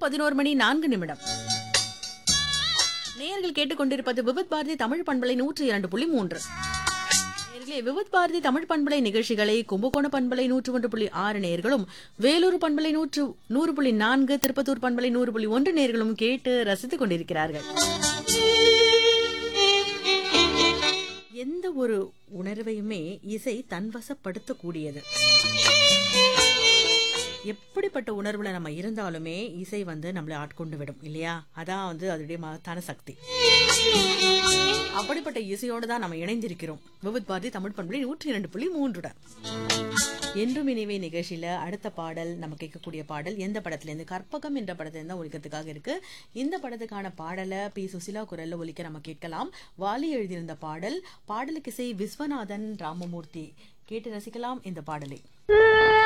பதினோரு மணி நான்கு நிமிடம் நேயர்கள் கேட்டுக்கொண்டிருப்பது விபத் பாரதி தமிழ் பண்பலை நூற்றி இரண்டு புள்ளி மூன்று நேயர்களே விபத் பாரதி தமிழ் பண்பலை நிகழ்ச்சிகளை கும்பகோண பண்பலை நூற்று ஒன்று புள்ளி ஆறு நேர்களும் வேலூர் பண்பலை நூற்று நூறு புள்ளி நான்கு திருப்பத்தூர் பண்பலை நூறு புள்ளி ஒன்று நேர்களும் கேட்டு ரசித்துக் கொண்டிருக்கிறார்கள் எந்த ஒரு உணர்வையுமே இசை தன்வசப்படுத்தக்கூடியது எப்படிப்பட்ட உணர்வுல நம்ம இருந்தாலுமே இசை வந்து நம்மளை ஆட்கொண்டு விடும் இல்லையா அதான் வந்து அதனுடைய மகத்தான சக்தி அப்படிப்பட்ட இசையோடு தான் நம்ம இணைந்திருக்கிறோம் விவித் பாரதி தமிழ் பண்புலி நூற்றி இரண்டு புள்ளி மூன்றுடன் என்றும் இனிவே நிகழ்ச்சியில அடுத்த பாடல் நம்ம கேட்கக்கூடிய பாடல் எந்த படத்துல இருந்து கற்பகம் என்ற படத்துல இருந்து ஒழிக்கிறதுக்காக இருக்கு இந்த படத்துக்கான பாடலை பி சுசிலா குரல்ல ஒலிக்க நம்ம கேட்கலாம் வாலி எழுதியிருந்த பாடல் பாடலுக்கு இசை விஸ்வநாதன் ராமமூர்த்தி கேட்டு ரசிக்கலாம் இந்த பாடலை